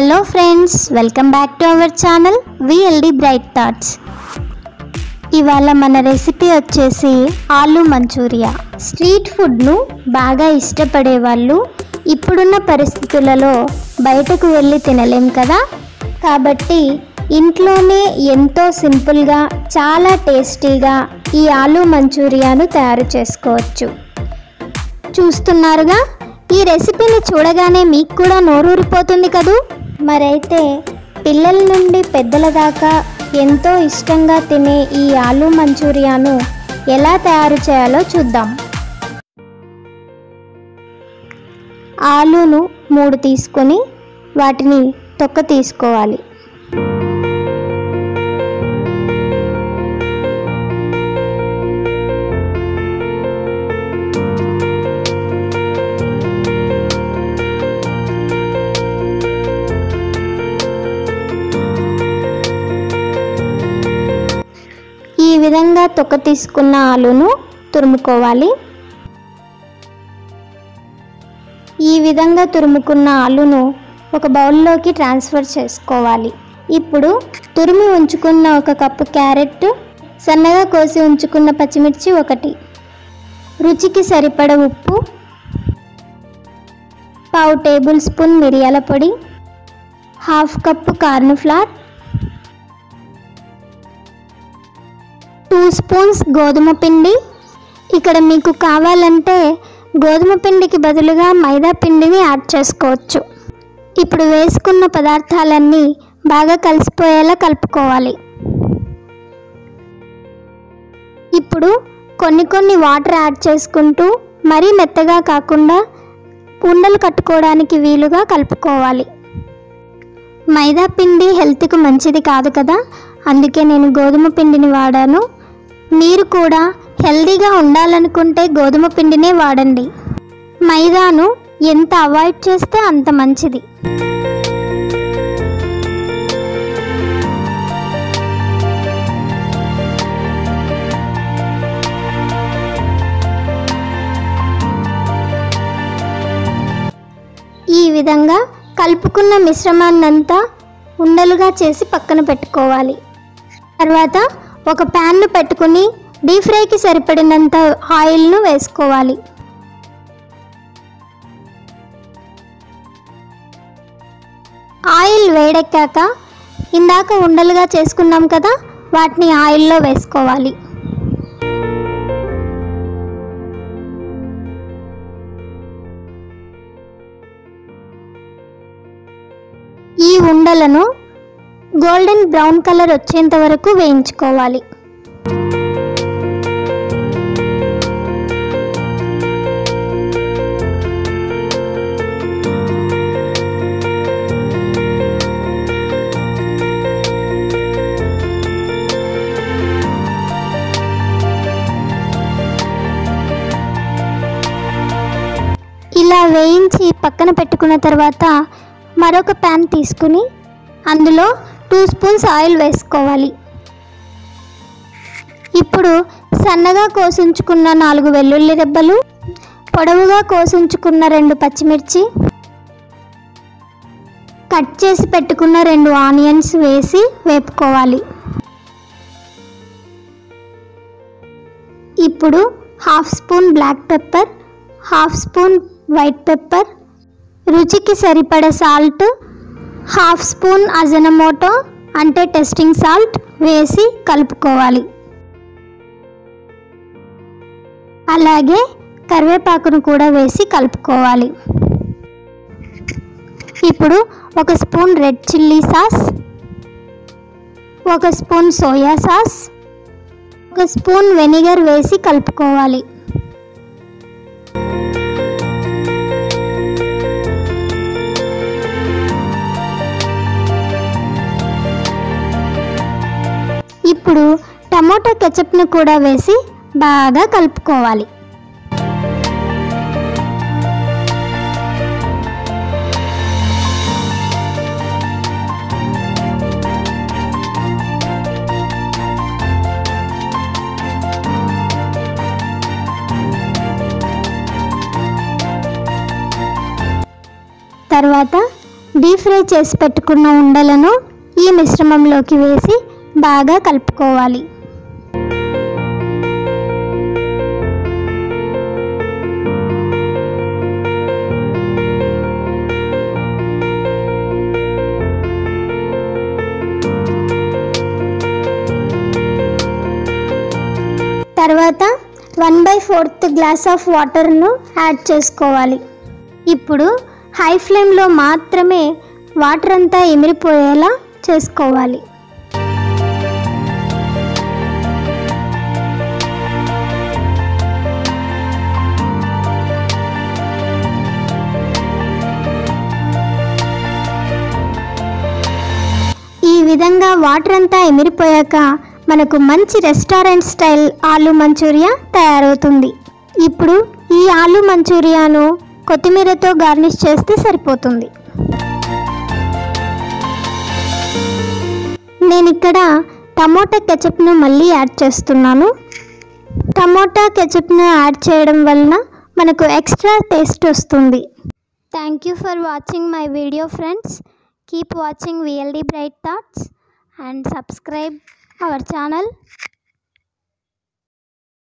hello friends welcome back to our channel VLD bright thoughts ఇవాళ మన recipe వచ్చేసి ఆలు మంచూరియా స్ట్రీట్ ఫుడ్ను బాగా ఇష్టపడే వాళ్ళు ఇప్పుడున్న పరిస్థితులలో బయటకు వెళ్ళి తినలేం కదా కాబట్టి ఇంట్లోనే ఎంతో సింపుల్గా చాలా టేస్టీగా ఈ ఆలు మంచూరియాను తయారు చేసుకోవచ్చు చూస్తున్నారుగా ఈ రెసిపీని చూడగానే మీకు కూడా నోరూరిపోతుంది కదూ మరైతే పిల్లల నుండి పెద్దల దాకా ఎంతో ఇష్టంగా తినే ఈ ఆలు మంచూరియాను ఎలా తయారు చేయాలో చూద్దాం ఆలును మూడు తీసుకొని వాటిని తొక్క తీసుకోవాలి ఈ విధంగా తొక్క తీసుకున్న ఆలును తురుముకోవాలి ఈ విధంగా తురుముకున్న ఆలును ఒక బౌల్లోకి ట్రాన్స్ఫర్ చేసుకోవాలి ఇప్పుడు తురిమి ఉంచుకున్న ఒక కప్పు క్యారెట్ సన్నగా కోసి ఉంచుకున్న పచ్చిమిర్చి ఒకటి రుచికి సరిపడ ఉప్పు పావు టేబుల్ స్పూన్ మిరియాల పొడి half cup corn flour two spoons గోధుమ పిండి ఇక్కడ మీకు కావాలంటే గోధుమ పిండికి బదులుగా మైదా పిండిని యాడ్ చేసుకోవచ్చు ఇప్పుడు వేసుకున్న పదార్థాలన్నీ బాగా కలిసిపోయేలా కలుపుకోవాలి ఇప్పుడు కొన్ని కొన్ని వాటర్ యాడ్ చేసుకుంటూ మరీ మెత్తగా కాకుండా ఉండలు కట్టుకోవడానికి వీలుగా కలుపుకోవాలి మైదా పిండి హెల్త్కు మంచిది కాదు కదా అందుకే నేను గోధుమ పిండిని వాడాను మీరు కూడా హెల్దీగా ఉండాలనుకుంటే గోధుమ పిండినే వాడండి మైదాను ఎంత అవాయిడ్ చేస్తే అంత మంచిది ఈ విధంగా కలుపుకున్న మిశ్రమాన్నంతా ఉండలుగా చేసి పక్కన పెట్టుకోవాలి తర్వాత ఒక ప్యాన్ను పెట్టుకుని డీప్ ఫ్రైకి సరిపడినంత ఆయిల్ను వేసుకోవాలి ఆయిల్ వేడెక్కాక ఇందాక ఉండలుగా చేసుకున్నాం కదా వాటిని ఆయిల్లో వేసుకోవాలి ఈ ఉండలను గోల్డెన్ బ్రౌన్ కలర్ వచ్చేంత వరకు వేయించుకోవాలి ఇలా వేయించి పక్కన పెట్టుకున్న తర్వాత మరొక ప్యాన్ తీసుకుని అందులో టూ స్పూన్స్ ఆయిల్ వేసుకోవాలి ఇప్పుడు సన్నగా కోసుంచుకున్న నాలుగు వెల్లుల్లి రెబ్బలు పొడవుగా కోసుంచుకున్న రెండు పచ్చిమిర్చి కట్ చేసి పెట్టుకున్న రెండు ఆనియన్స్ వేసి వేపుకోవాలి ఇప్పుడు half spoon black pepper half spoon white pepper రుచికి సరిపడ సాల్ట్ హాఫ్ స్పూన్ అజనమోటో అంటే టెస్టింగ్ సాల్ట్ వేసి కలుపుకోవాలి అలాగే కరివేపాకును కూడా వేసి కలుపుకోవాలి ఇప్పుడు ఒక స్పూన్ రెడ్ చిల్లీ సాస్ ఒక స్పూన్ సోయా సాస్ ఒక స్పూన్ వెనిగర్ వేసి కలుపుకోవాలి ఇప్పుడు టమోటా కెచప్ను కూడా వేసి బాగా కలుపుకోవాలి తర్వాత డీప్ ఫ్రై చేసి పెట్టుకున్న ఉండలను ఈ మిశ్రమంలోకి వేసి బాగా కలుపుకోవాలి తర్వాత one by fourth glass of వాటర్ను యాడ్ చేసుకోవాలి ఇప్పుడు హై ఫ్లేమ్లో మాత్రమే వాటర్ అంతా ఎమిరిపోయేలా చేసుకోవాలి ఈ విధంగా వాటర్ అంతా ఎమిరిపోయాక మనకు మంచి రెస్టారెంట్ స్టైల్ ఆలు మంచూరియా తయారవుతుంది ఇప్పుడు ఈ ఆలు మంచూరియాను కొత్తిమీరతో గార్నిష్ చేస్తే సరిపోతుంది నేను ఇక్కడ టమోటా కెచప్ను మళ్ళీ యాడ్ చేస్తున్నాను టమోటా కెచప్ను యాడ్ చేయడం వలన మనకు ఎక్స్ట్రా టేస్ట్ వస్తుంది thank you for watching my video friends keep watching VLD bright thoughts and subscribe our channel